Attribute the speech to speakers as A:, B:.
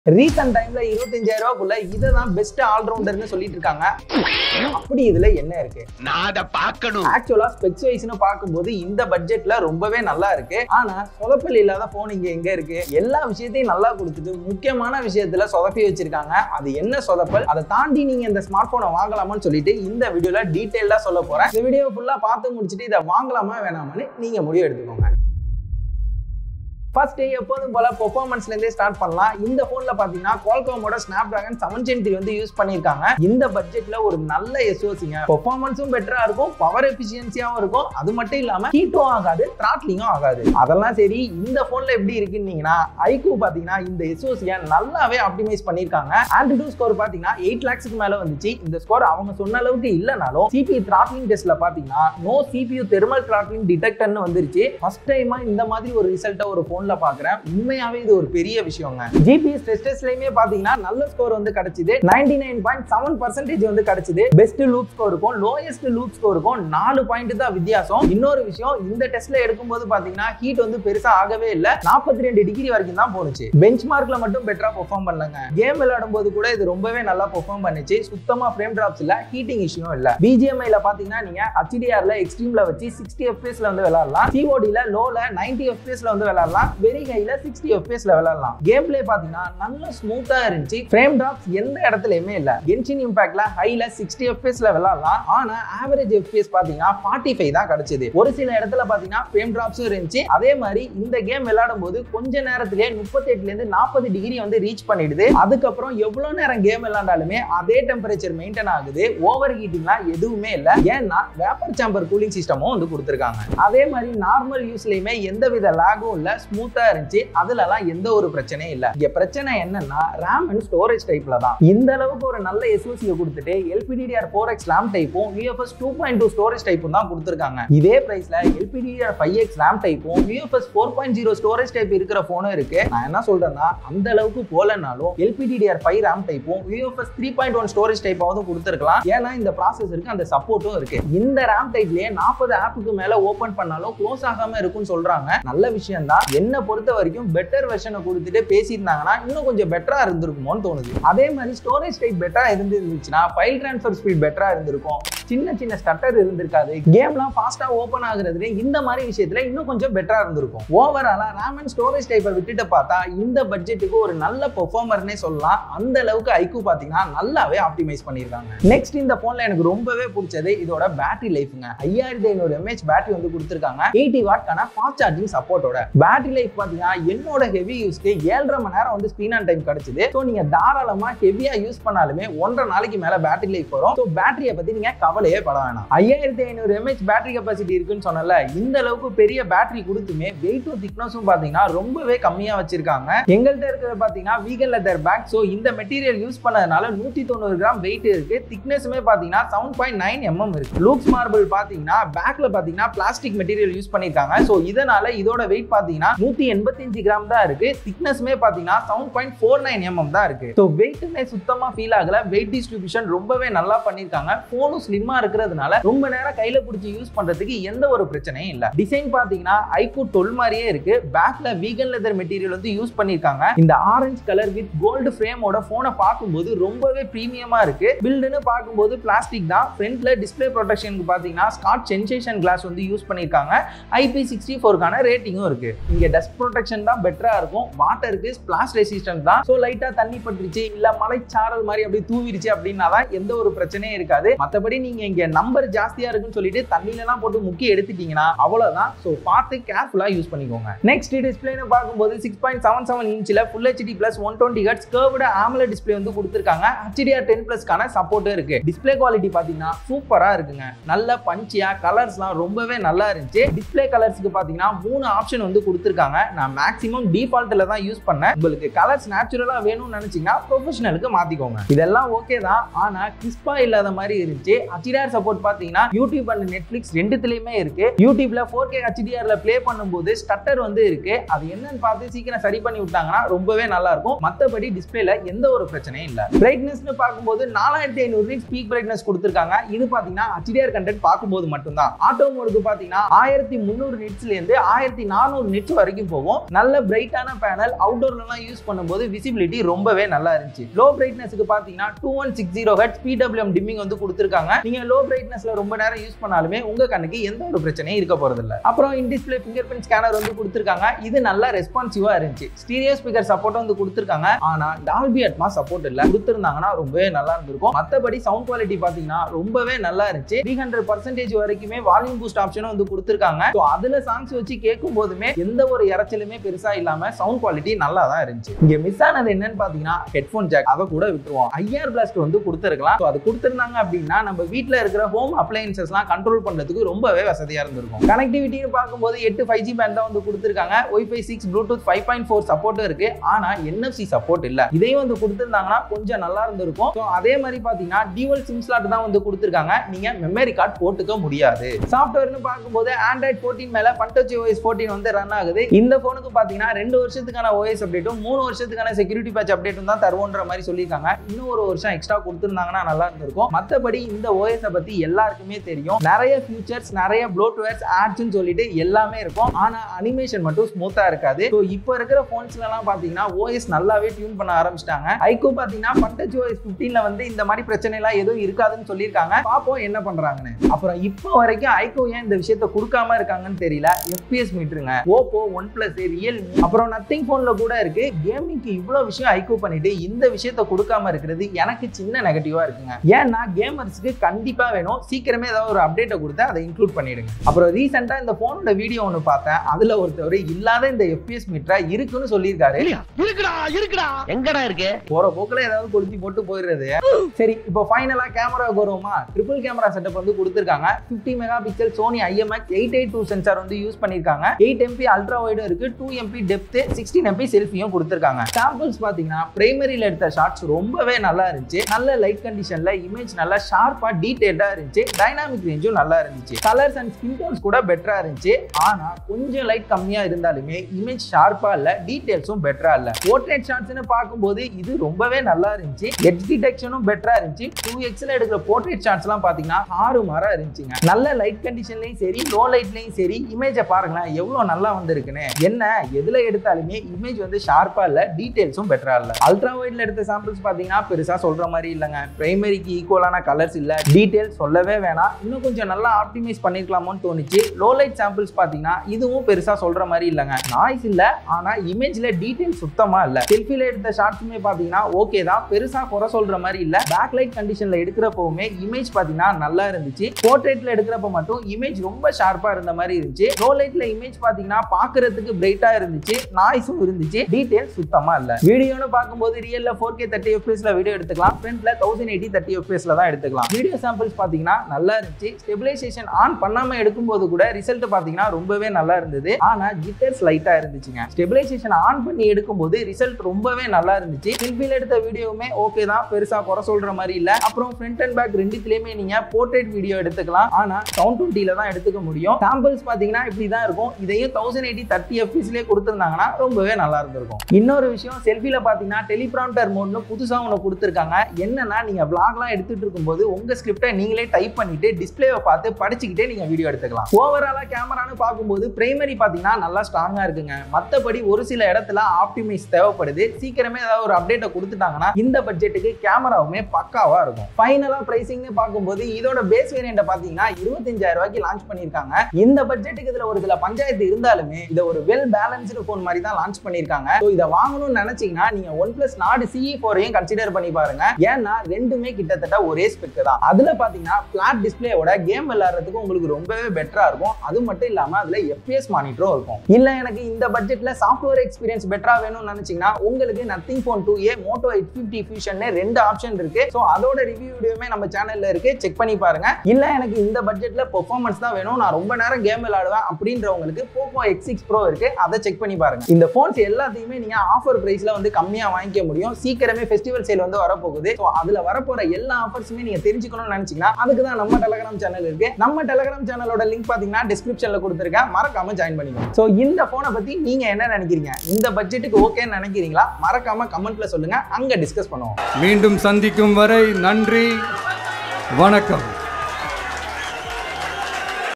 A: recent டைம்ல இருபத்தஞ்சாயிரம் ரூபாய்க்குள்ள இதை தான் பெஸ்ட் ஆல்ரவுண்டர்னு சொல்லிட்டு இருக்காங்க அப்படி இதுல என்ன இருக்கு
B: நான் அதை பார்க்கணும்
A: ஆக்சுவலா ஸ்பெக்ஸ் வைஸ்னு பார்க்கும்போது இந்த பட்ஜெட்ல ரொம்பவே நல்லா இருக்கு ஆனா சொதப்பல் இல்லாத போன் இங்க எங்க இருக்கு எல்லா விஷயத்தையும் நல்லா கொடுத்துட்டு முக்கியமான விஷயத்துல சொதப்பி வச்சிருக்காங்க அது என்ன சொதப்பல் அதை தாண்டி நீங்க இந்த ஸ்மார்ட் போனை வாங்கலாமான்னு சொல்லிட்டு இந்த வீடியோல டீட்டெயிலா சொல்ல போறேன் இந்த வீடியோ ஃபுல்லா பார்த்து முடிச்சுட்டு இதை வாங்கலாமா வேணாமான்னு நீங்க முடிவு எடுத்துக்கோங்க ஃபர்ஸ்ட் எப்போதும் போல பெர்ஃபார்மன்ஸ்ல இருந்தே ஸ்டார்ட் பண்ணலாம் இந்த போன்ல பாத்தீங்கன்னா குவால்காமோட Snapdragon seven gen three வந்து யூஸ் பண்ணியிருக்காங்க இந்த பட்ஜெட்ல ஒரு நல்ல எஸ்ஓசிங்க பெர்ஃபார்மன்ஸும் பெட்டரா இருக்கும் பவர் எஃபிஷியன்சியாவும் இருக்கும் அது மட்டும் இல்லாம ஹீட்டும் ஆகாது த்ராட்லிங்கும் ஆகாது அதெல்லாம் சரி இந்த போன்ல எப்படி இருக்குன்னீங்கன்னா ஐக்கூ பாத்தீங்கன்னா இந்த எஸ்ஓசியை நல்லாவே ஆப்டிமைஸ் பண்ணியிருக்காங்க ஆண்ட்ரூ ஸ்கோர் பாத்தீங்கன்னா எயிட் லேக்ஸுக்கு மேல வந்துச்சு இந்த ஸ்கோர் அவங்க சொன்ன அளவுக்கு இல்லைனாலும் சிபி த்ராட்லிங் டெஸ்ட்ல பாத்தீங்கன்னா நோ சிபியூ தெர்மல் த்ராட்லிங் டிடெக்டர்னு வந்துருச்சு ஃபர்ஸ்ட் டைமா இந்த மாதிரி ஒரு ரிசல்ட்டை ஒரு போன்ல பாக்குறேன் உண்மையாவே இது ஒரு பெரிய விஷயங்க ஜிபிஎஸ் டெஸ்டஸ்லயுமே பாத்தீங்கன்னா நல்ல ஸ்கோர் வந்து கிடைச்சது ninety nine point seven percentage வந்து கிடைச்சது பெஸ்ட் லூப் ஸ்கோருக்கும் லோயஸ்ட் லூப் ஸ்கோருக்கும் நாலு பாயிண்ட் தான் வித்தியாசம் இன்னொரு விஷயம் இந்த டெஸ்ட்ல எடுக்கும்போது பாத்தீங்கன்னா ஹீட் வந்து பெருசா ஆகவே இல்ல நாற்பத்தி ரெண்டு டிகிரி வரைக்கும் தான் போனுச்சு பெஞ்ச் மார்க்ல மட்டும் பெட்டரா பெர்ஃபார்ம் பண்ணலங்க கேம் விளையாடும் போது கூட இது ரொம்பவே நல்லா பெர்ஃபார்ம் பண்ணுச்சு சுத்தமா ஃப்ரேம் டிராப்ஸ் இல்ல ஹீட்டிங் இஷ்யூ இல்ல பிஜிஎம்ஐல பாத்தீங்கன்னா நீங்க ஹச்டிஆர்ல எக்ஸ்ட்ரீம்ல வச்சு சிக்ஸ்டி எஃபிஎஸ்ல வந்து விளையாடலாம் சிஓடில லோல நைன்டி எஃபிஎஸ்ல வந்து விளையாடலாம் வெரி ஹைல சிக்ஸ்டி எஃபிஎஸ்ல விளையாடலாம் கேம் பிளே பாத்தீங்கன்னா நல்ல ஸ்மூத்தா இருந்துச்சு ஃப்ரேம் டிராப்ஸ் எந்த இடத்துலயுமே இல்ல கென்ஷின் இம்பாக்ட்ல ஹைல சிக்ஸ்டி எஃபிஎஸ்ல விளையாடலாம் ஆனா ஆவரேஜ் எஃபிஎஸ் பாத்தீங்கன்னா ஃபார்ட்டி ஃபைவ் தான் கிடைச்சது ஒரு சில இடத்துல பாத்தீங்கன்னா ஃப்ரேம் டிராப்ஸும் இருந்துச்சு அதே மாதிரி இந்த கேம் விளையாடும் போது கொஞ்ச நேரத்திலேயே முப்பத்தெட்டுல இருந்து நாற்பது டிகிரி வந்து ரீச் பண்ணிடுது அதுக்கப்புறம் எவ்வளவு நேரம் கேம் விளையாண்டாலுமே அதே டெம்பரேச்சர் மெயின்டைன் ஆகுது ஓவர் ஹீட்டிங்லாம் எதுவுமே இல்ல ஏன்னா வேப்பர் சாம்பர் கூலிங் சிஸ்டமும் வந்து கொடுத்துருக்காங்க அதே மாதிரி நார்மல் யூஸ்லயுமே எந்த வித லாகும் இல்ல ஸ்மூத்தா இருந்துச்சு அதுலலாம் எந்த ஒரு பிரச்சனையும் இல்ல இங்க பிரச்சனை என்னன்னா ரேம் அண்ட் ஸ்டோரேஜ் டைப்ல தான் இந்த அளவுக்கு ஒரு நல்ல எஸ்ஓசியை கொடுத்துட்டு எல்பிடிஆர் ஃபோர் எக்ஸ் ரேம் டைப்பும் UFS two point two storage டைப்பும் தான் கொடுத்துருக்காங்க இதே பிரைஸ்ல எல்பிடிஆர் ஃபைவ் எக்ஸ் ரேம் டைப்பும் UFS four point zero storage type இருக்கிற போனும் இருக்கு நான் என்ன சொல்றேன்னா அந்த அளவுக்கு போலனாலும் எல்பிடிஆர் ஃபைவ் ரேம் டைப்பும் UFS three point one storage டைப்பாவது கொடுத்துருக்கலாம் ஏன்னா இந்த ப்ராசஸருக்கு அந்த சப்போர்ட்டும் இருக்கு இந்த ரேம் டைப்லயே நாற்பது ஆப்புக்கு மேல ஓபன் பண்ணாலும் க்ளோஸ் ஆகாம இருக்கும்னு சொல்றாங்க நல்ல விஷயம் தான் என்ன பொறுத்த வரைக்கும் பெட்டர் வெர்ஷனை கொடுத்துட்டு பேசியிருந்தாங்கன்னா இன்னும் கொஞ்சம் பெட்டரா இருந்திருக்குமோன்னு தோணுது அதே மாதிரி ஸ்டோரேஜ் டைப் பெட்டரா இருந்து இருந்துச்சுன்னா ஃபைல் ட்ரான்ஸ்ஃபர் ஸ்பீட் பெட்டரா இருந்திருக்கும் சின்ன சின்ன ஸ்டட்டர் இருந்திருக்காது கேம்லாம் ஃபாஸ்டா ஓப்பன் ஆகுறதுல இந்த மாதிரி விஷயத்துல இன்னும் கொஞ்சம் பெட்டரா இருந்திருக்கும் ஓவராலா ரேம் அண்ட் ஸ்டோரேஜ் டைப்பை விட்டுட்டு பார்த்தா இந்த பட்ஜெட்டுக்கு ஒரு நல்ல பெர்ஃபார்மர்னே சொல்லலாம் அந்த அளவுக்கு ஐக்கு பாத்தீங்கன்னா நல்லாவே ஆப்டிமைஸ் பண்ணியிருக்காங்க நெக்ஸ்ட் இந்த போன்ல எனக்கு ரொம்பவே பிடிச்சது இதோட பேட்டரி லைஃப்ங்க ஐயாயிரத்தி ஐநூறு எம்ஏஹெச் பேட்டரி வந்து கொடுத்துருக்காங்க எயிட்டி வாட்கான ஃபாஸ்ட் சார்ஜிங் சப்போர்ட்டோட பேட்டரி லைஃப் பாத்தீங்கன்னா என்னோட ஹெவி யூஸ்க்கு ஏழரை மணி நேரம் வந்து ஸ்க்ரீன் ஆன் டைம் கிடைச்சது ஸோ நீங்க தாராளமா ஹெவியா யூஸ் பண்ணாலுமே ஒன்றரை நாளைக்கு மேல பேட்டரி லைஃப் வரும் ஸோ பேட்டரியை பத்தி நீங்க கவலையே பட வேணாம் ஐயாயிரத்தி ஐநூறு எம்ஏஹெச் பேட்டரி கெப்பாசிட்டி இருக்குன்னு சொன்னல இந்த அளவுக்கு பெரிய பேட்டரி கொடுத்துமே வெயிட்டும் திக்னஸும் பாத்தீங்கன்னா ரொம்பவே கம்மியா வச்சிருக்காங்க எங்கள்கிட்ட இருக்கிறது பாத்தீங்கன்னா வீகன் லெதர் பேக் ஸோ இந்த மெட்டீரியல் யூஸ் பண்ணதுனால நூத்தி தொண்ணூறு கிராம் வெயிட் இருக்கு திக்னஸுமே பாத்தீங்கன்னா செவன் பாயிண்ட் நைன் எம்எம் இருக்கு லூக்ஸ் மார்பிள் பாத்தீங்கன்னா பேக்ல பாத்தீங்கன்னா பிளாஸ்டிக் மெட்டீரியல் யூஸ் பண்ணிருக்காங்க ஸோ இதனால இதோட வெயிட் பாத்தீங்கன்னா நூத்தி எண்பத்தஞ்சு கிராம் தான் இருக்கு திக்னஸ்மே பாத்தீங்கன்னா seven point four nine MM தான் இருக்கு ஸோ வெயிட்டுமே சுத்தமா ஃபீல் ஆகல வெயிட் டிஸ்ட்ரிபியூஷன் ரொம்பவே நல்லா பண்ணிருக்காங்க போனும் ஸ்லிம்மா இருக்கிறதுனால ரொம்ப நேரம் கையில பிடிச்சி யூஸ் பண்றதுக்கு எந்த ஒரு பிரச்சனையும் இல்ல டிசைன் பாத்தீங்கன்னா ஐகூ டுவெல் மாதிரியே இருக்கு பேக்ல வீகன் லெதர் மெட்டீரியல் வந்து யூஸ் பண்ணிருக்காங்க இந்த ஆரஞ்சு கலர் வித் கோல்டு ஃப்ரேமோட போனை பார்க்கும்போது ரொம்பவே பிரீமியமா இருக்கு பில்டுன்னு பார்க்கும்போது பிளாஸ்டிக் தான் ஃப்ரண்ட்ல டிஸ்பிளே ப்ரொடெக்ஷனுக்கு பாத்தீங்கன்னா ஸ்காட் சென்சேஷன் கிளாஸ் வந்து யூஸ் பண்ணிருக்காங்க ஐபி சிக்ஸ்டி ஃபோருக்கான ரேட்டிங்கும் இருக்கு இங்க டஸ்ட் ப்ரொடெக்ஷன் தான் பெட்டரா இருக்கும் வாட்டருக்கு ஸ்பிளாஷ் ரெசிஸ்டன்ட் தான் ஸோ லைட்டா தண்ணி பட்டுருச்சு இல்ல மலைச்சாரல் மாதிரி அப்படியே தூவிருச்சு அப்படின்னா தான் எந்த ஒரு பிரச்சனையும் இருக்காது மத்தபடி நீங்க இங்க நம்பர் ஜாஸ்தியா இருக்குன்னு சொல்லிட்டு தண்ணியில எல்லாம் போட்டு முக்கி எடுத்துட்டீங்கன்னா அவ்வளவுதான் ஸோ பார்த்து கேர்ஃபுல்லா யூஸ் பண்ணிக்கோங்க நெக்ஸ்ட் டிஸ்பிளேன்னு பார்க்கும்போது சிக்ஸ் பாயிண்ட் செவன் செவன் இன்ச்சில் full HD plus one twenty hertz curved AMOLED display வந்து கொடுத்துருக்காங்க ஹெச்டிஆர் டென் பிளஸ்க்கான சப்போர்ட்டும் இருக்கு டிஸ்பிளே குவாலிட்டி பார்த்தீங்கன்னா சூப்பரா இருக்குங்க நல்ல பஞ்சியா கலர்ஸ்லாம் ரொம்பவே நல்லா இருந்துச்சு டிஸ்பிளே கலர்ஸ்க்கு பார்த்தீங்கன்னா மூணு ஆப்ஷன் வந்து கொடுத்துருக்காங்க நான் மேக்ஸிமம் டிஃபால்ட்டில் தான் யூஸ் பண்ணேன் உங்களுக்கு கலர்ஸ் நேச்சுரலா வேணும்னு நினைச்சீங்கன்னா ப்ரொஃபஷனலுக்கு மாத்திக்கோங்க இதெல்லாம் ஓகே தான் ஆனா கிறிஸ்பா இல்லாத மாதிரி இருந்துச்சு ஹெச்டிஆர் சப்போர்ட் பார்த்தீங்கன்னா யூடியூப் அண்ட் நெட்ஃபிளிக்ஸ் ரெண்டுத்துலயுமே இருக்கு யூடியூப்ல ஃபோர் கே ஹெச்டிஆர்ல ப்ளே பண்ணும்போது ஸ்டட்டர் வந்து இருக்கு அது என்னன்னு பார்த்து சீக்கிரம் சரி பண்ணி விட்டாங்கன்னா ரொம்பவே நல்லா இருக்கும் மற்றபடி டிஸ்பிளேல எந்த ஒரு பிரச்சனையும் இல்ல பிரைட்னஸ்னு பார்க்கும்போது நாலாயிரத்தி ஐநூறு ஸ்பீக் பிரைட்னஸ் கொடுத்துருக்காங்க இது பாத்தீங்கன்னா ஹெச்டிஆர் கண்டென்ட் பார்க்கும்போது மட்டும்தான் ஆட்டோ மோடுக்கு பாத்தீங்கன்னா ஆயிரத்தி முந்நூறு நிட்ஸ்ல இருந்து ஆயிரத்தி நானூறு நிட்ஸ் வரைக்கும் வரைக்கும் போகும் நல்ல பிரைட்டான பேனல் அவுட்டோர்லாம் யூஸ் பண்ணும்போது விசிபிலிட்டி ரொம்பவே நல்லா இருந்துச்சு லோ பிரைட்னஸ்க்கு பாத்தீங்கன்னா டூ ஒன் சிக்ஸ் ஜீரோ ஹெட் பிடபிள்யூஎம் டிம்மிங் வந்து கொடுத்துருக்காங்க நீங்க லோ பிரைட்னஸ்ல ரொம்ப நேரம் யூஸ் பண்ணாலுமே உங்க கண்ணுக்கு எந்த ஒரு பிரச்சனையும் இருக்க போறது இல்ல அப்புறம் in display fingerprint scanner வந்து கொடுத்துருக்காங்க இது நல்லா ரெஸ்பான்சிவா இருந்துச்சு ஸ்டீரியோ ஸ்பீக்கர் சப்போர்ட் வந்து கொடுத்துருக்காங்க ஆனா டால்பி அட்மா சப்போர்ட் இல்ல கொடுத்துருந்தாங்கன்னா ரொம்பவே நல்லா இருந்திருக்கும் மத்தபடி சவுண்ட் குவாலிட்டி பாத்தீங்கன்னா ரொம்பவே நல்லா இருந்துச்சு த்ரீ ஹண்ட்ரட் பர்சன்டேஜ் வரைக்குமே வால்யூம் பூஸ்ட் ஆப்ஷனும் வந்து கொடுத்துருக்காங்க ஸோ அதுல சாங்ஸ் வச்சு கேட்கும் போதுமே எந்த ஒரு இறைச்சலுமே பெருசா இல்லாம சவுண்ட் குவாலிட்டி நல்லா தான் இருந்துச்சு இங்க மிஸ் ஆனது என்னன்னு பாத்தீங்கன்னா ஹெட்ஃபோன் ஜாக் அதை கூட விட்டுருவோம் ஐஆர் பிளாஸ்ட் வந்து கொடுத்துருக்கலாம் ஸோ அது கொடுத்துருந்தாங்க அப்படின்னா நம்ம வீட்ல இருக்கிற ஹோம் அப்ளையன்சஸ்லாம் கண்ட்ரோல் பண்றதுக்கு ரொம்பவே வசதியா இருந்திருக்கும் கனெக்டிவிட்டின்னு பார்க்கும்போது எட்டு ஃபைவ் ஜி பேண்ட் தான் வந்து கொடுத்துருக்காங்க WiFi six Bluetooth five point four சப்போர்ட்டும் இருக்கு ஆனா என்எஃப்சி சப்போர்ட் இல்ல இதையும் வந்து கொடுத்துருந்தாங்கன்னா கொஞ்சம் நல்லா இருந்திருக்கும் ஸோ அதே மாதிரி பாத்தீங்கன்னா டியூவல் சிம் ஸ்லாட் தான் வந்து கொடுத்துருக்காங்க நீங்க மெமரி கார்டு போட்டுக்க முடியாது சாஃப்ட்வேர்னு பார்க்கும்போது ஆண்ட்ராய்ட் ஃபோர்டீன் மேல பண்டோச்சி ஓஎஸ் ஃபோர்டீன் வந்து ரன் ஆகுது இந்த போனுக்கு பாத்தீங்கன்னா ரெண்டு வருஷத்துக்கான ஓஎஸ் அப்டேட்டும் மூணு வருஷத்துக்கான செக்யூரிட்டி பேட்ச் அப்டேட்டும் தான் தருவோன்ற மாதிரி சொல்லியிருக்காங்க இன்னும் ஒரு வருஷம் எக்ஸ்ட்ரா கொடுத்துருந்தாங்கன்னா நல்லா இருந்திருக்கும் மற்றபடி இந்த ஓஎஸ் பத்தி எல்லாருக்குமே தெரியும் நிறைய ஃபியூச்சர்ஸ் நிறைய ப்ளோட்வேர்ஸ் ஆட்ஸ்னு சொல்லிட்டு எல்லாமே இருக்கும் ஆனா அனிமேஷன் மட்டும் ஸ்மூத்தா இருக்காது ஸோ இப்போ இருக்கிற போன்ஸ்ல எல்லாம் பாத்தீங்கன்னா ஓஎஸ் நல்லாவே டியூன் பண்ண ஆரம்பிச்சிட்டாங்க ஐகோ பாத்தீங்கன்னா பண்டச் ஓஎஸ் பிப்டீன்ல வந்து இந்த மாதிரி பிரச்சனை எல்லாம் எதுவும் இருக்காதுன்னு சொல்லியிருக்காங்க பார்ப்போம் என்ன பண்றாங்கன்னு அப்புறம் இப்போ வரைக்கும் ஐகோ ஏன் இந்த விஷயத்த கொடுக்காம இருக்காங்கன்னு தெரியல எஃபிஎஸ் மீட்டருங்க ஓப்போ ஒன் பிளஸ் ரியல்மி அப்புறம் நத்திங் போன்ல கூட இருக்கு கேமிங்க்கு இவ்வளவு விஷயம் ஐகோ பண்ணிட்டு இந்த விஷயத்த கொடுக்காம இருக்கிறது எனக்கு சின்ன நெகட்டிவா இருக்குங்க ஏன்னா கேமர்ஸ்க்கு கண்டிப்பா வேணும் சீக்கிரமே ஏதாவது ஒரு அப்டேட்டை கொடுத்து அதை இன்க்ளூட் பண்ணிடுங்க அப்புறம் ரீசெண்டா இந்த போனோட வீடியோ ஒன்று பார்த்தேன் அதுல ஒருத்தவர் இல்லாத இந்த எஃபிஎஸ் மீட்டரா இருக்குன்னு சொல்லியிருக்காரு
B: இருக்குடா இருக்குடா எங்கடா இருக்கு
A: போற போக்குல ஏதாவது கொளுத்தி போட்டு போயிடுறது சரி இப்போ ஃபைனலா கேமராவுக்கு வருவோமா ட்ரிபிள் கேமரா செட்டப் வந்து கொடுத்துருக்காங்க 50 mega pixel Sony IMX eight eight two sensor வந்து யூஸ் பண்ணிருக்காங்க எயிட் எம்பி அல்ட்ரா வைடும் இருக்கு two MP depth sixteen MP செல்ஃபியும் கொடுத்துருக்காங்க சாம்பிள்ஸ் பாத்தீங்கன்னா பிரைமரியில எடுத்த ஷாட்ஸ் ரொம்பவே நல்லா இருந்துச்சு நல்ல லைட் கண்டிஷன்ல இமேஜ் நல்லா ஷார்ப்பா டீடைல்டா இருந்துச்சு டைனாமிக் ரேஞ்சும் நல்லா இருந்துச்சு கலர்ஸ் அண்ட் ஸ்கின் டோன்ஸ் கூட பெட்டரா இருந்துச்சு ஆனா கொஞ்சம் லைட் கம்மியா இருந்தாலுமே இமேஜ் ஷார்ப்பா இல்ல டீடைல்ஸும் பெட்டரா இல்ல போர்ட்ரேட் ஷாட்ஸ்னு பார்க்கும்போது இது ரொம்பவே நல்லா இருந்துச்சு எட்ஜ் டிடெக்ஷனும் பெட்டரா இருந்துச்சு டூ எக்ஸ்ல எடுக்கிற போர்ட்ரேட் ஷாட்ஸ் எல்லாம் பாத்தீங்கன்னா ஆறு மாறா இருந்துச்சுங்க நல்ல லைட் கண்டிஷன்லயும் சரி லோ லைட்லயும் சரி இமேஜை பாருங்களேன் எவ்வளவு நல்லா வந்திருக்குன்னு என்ன எதுல எடுத்தாலுமே இமேஜ் வந்து ஷார்ப்பா இல்ல டீடைல்ஸும் பெட்டரா இல்ல அல்ட்ரா வைட்ல எடுத்த சாம்பிள்ஸ் பாத்தீங்கன்னா பெருசா சொல்ற மாதிரி இல்லைங்க பிரைமரிக்கு ஈக்குவலான கலர்ஸ் இல்ல டீடைல்ஸ் சொல்லவே வேணாம் இன்னும் கொஞ்சம் நல்லா ஆப்டிமைஸ் பண்ணிருக்கலாமோன்னு தோணுச்சு லோ லைட் சாம்பிள்ஸ் பாத்தீங்கன்னா இதுவும் பெருசா சொல்ற மாதிரி இல்லைங்க நாய்ஸ் இல்ல ஆனா இமேஜ்ல டீடைல் சுத்தமா இல்ல செல்ஃபில எடுத்த ஷார்ட்ஸுமே பாத்தீங்கன்னா ஓகே தான் பெருசா குறை சொல்ற மாதிரி இல்ல பேக் லைட் கண்டிஷன்ல எடுக்கிறப்பவுமே இமேஜ் பாத்தீங்கன்னா நல்லா இருந்துச்சு போர்ட்ரேட்ல எடுக்கிறப்ப மட்டும் இமேஜ் ரொம்ப ஷார்ப்பா இருந்த மாதிரி இருந்துச்சு லோ லைட்ல இமேஜ் பாத்தீங்கன்னா பாக்குறதுக்கு பிரைட்டா இருந்துச்சு நாய்ஸும் இருந்துச்சு டீடைல் சுத்தமா இல்ல வீடியோன்னு பார்க்கும்போது ரியல்ல ஃபோர் கே தேர்ட்டி எஃப்எஸ்ல வீடியோ எடுத்துக்கலாம் ஃப்ரண்ட்ல தௌசண்ட் எயிட்டி தேர்ட்டி எஃப்எஸ்ல தான் எடுத்துக்கலாம் வீடியோ சாம்பிள்ஸ் பாத்தீங்கன்னா நல்லா இருந்துச்சு ஸ்டெபிலைசேஷன் ஆன் பண்ணாம எடுக்கும்போது கூட ரிசல்ட் பாத்தீங்கன்னா ரொம்பவே நல்லா இருந்தது ஆனா ஜிட்டர்ஸ் லைட்டா இருந்துச்சுங்க ஸ்டெபிலைசேஷன் ஆன் பண்ணி எடுக்கும்போது ரிசல்ட் ரொம்பவே நல்லா இருந்துச்சு செல்ஃபில எடுத்த வீடியோவுமே ஓகே தான் பெருசா குறை சொல்ற மாதிரி இல்ல அப்புறம் ஃப்ரண்ட் அண்ட் பேக் ரெண்டுத்துலயுமே நீங்க போர்ட்ரேட் வீடியோ எடுத்துக்கலாம் ஆனா சவுண்ட் டுவெண்ட்டில தான் எடுத்துக்க முடியும் சாம்பிள்ஸ் பாத்தீங்கன்னா இப்படி தான் இருக்கும் இதையும் தௌசண்ட் எயிட்டி தேர்ட்டி எஃப்எஸ்லேயே கொடுத்துருந்தாங்கன்னா ரொம்பவே நல்லா இருந்திருக்கும் இன்னொரு விஷயம் செல்ஃபில பாத்தீங்கன்னா டெலிபிராம்டர் மோட்னு புதுசா ஒன்று கொடுத்துருக்காங்க என்னன்னா நீங்க vlogலாம் எடுத்துட்டு இருக்கும்போது உங்க ஸ்கிரிப்டை நீங்களே டைப் பண்ணிட்டு டிஸ்பிளேவை பார்த்து படிச்சுக்கிட்டே நீங்க வீடியோ எடுத்துக்கலாம் ஓவராலா கேமரான்னு பார்க்கும்போது பிரைமரி பாத்தீங்கன்னா நல்லா ஸ்ட்ராங்கா இருக்குங்க மத்தபடி ஒரு சில இடத்துல ஆப்டிமைஸ் தேவைப்படுது சீக்கிரமே ஏதாவது ஒரு அப்டேட்டை கொடுத்துட்டாங்கன்னா இந்த பட்ஜெட்டுக்கு கேமராவுமே பக்காவா இருக்கும் ஃபைனலா பிரைசிங்னு பார்க்கும்போது இதோட பேஸ் வேரியண்ட்டை பாத்தீங்கன்னா இருபத்தஞ்சாயிரம் ரூபாய்க்கு லான்ச் பண்ணிருக்காங்க இந்த பட்ஜெட்டுக்கு இதுல ஒரு சில பஞ்சாயத்து இருந்தாலுமே இதை ஒரு வெல் பேலன்ஸ்டு ஃபோன் மாதிரி தான் லான்ச் பண்ணிருக்காங்க ஸோ இதை வாங்கணும்னு நினைச்சீங்கன்னா நீங்க ஒன் பிளஸ் நாடு சிஇ ஃபோரையும் கன்சிடர் பண்ணி பாருங்க ஏன்னா ரெண்டுமே கிட்டத்தட்ட ஒரே ஸ்பெக் தான் அதுல பாத்தீங்கன்னா பிளாட் டிஸ்பிளேயோட கேம் விளையாடுறதுக்கு உங்களுக்கு ரொம்பவே பெட்டரா இருக்கும் அது மட்டும் இல்லாம அதுல எஃபிஎஸ் மானிட்டரும் இருக்கும் இல்ல எனக்கு இந்த பட்ஜெட்ல சாஃப்ட்வேர் எக்ஸ்பீரியன்ஸ் பெட்டரா வேணும்னு நினைச்சீங்கன்னா உங்களுக்கு nothing phone two A Moto eight fifty fusion ரெண்டு ஆப்ஷன் இருக்கு ஸோ அதோட ரிவ்யூ வீடியோமே நம்ம சேனல்ல இருக்கு செக் பண்ணி பாருங்க இல்ல எனக்கு இந்த பட்ஜெட்ல பெர்ஃபார்மன்ஸ் தான் வேணும் நான் ரொம்ப நேரம் கேம் விளையாடுவேன் அப்படின்றவங்களுக்கு போக்கோ எக்ஸ் சிக்ஸ் ப்ரோ இருக்கு அதை செக் பண்ணி பாருங்க இந்த போன்ஸ் எல்லாத்தையுமே நீங்க ஆஃபர் பிரைஸ்ல வந்து கம்மியா வாங்கிக்க முடியும் சீக்கிரமே ஃபெஸ்டிவல் சேல் வந்து வரப்போகுது ஸோ அதுல வரப்போற எல்லா ஆஃபர்ஸுமே நீங்க தெரிஞ்சுக்கணும்னு நினைச்சீங்கன்னா அதுக்கு தான் நம்ம டெலகிராம் சேனல் இருக்கு நம்ம டெலகிராம் சேனலோட லிங்க் பாத்தீங்கன்னா டிஸ்கிரிப்ஷன்ல கொடுத்துருக்கேன் மறக்காம ஜாயின் பண்ணிக்கோங்க ஸோ இந்த போனை பத்தி நீங்க என்ன நினைக்கிறீங்க இந்த பட்ஜெட்டுக்கு ஓகேன்னு நினைக்கிறீங்களா மறக்காம கமெண்ட்ல சொல்லுங்க அங்க டிஸ்கஸ் பண்ணுவோம்
C: மீண்டும் சந்திக்கும் வரை நன்றி வணக்கம்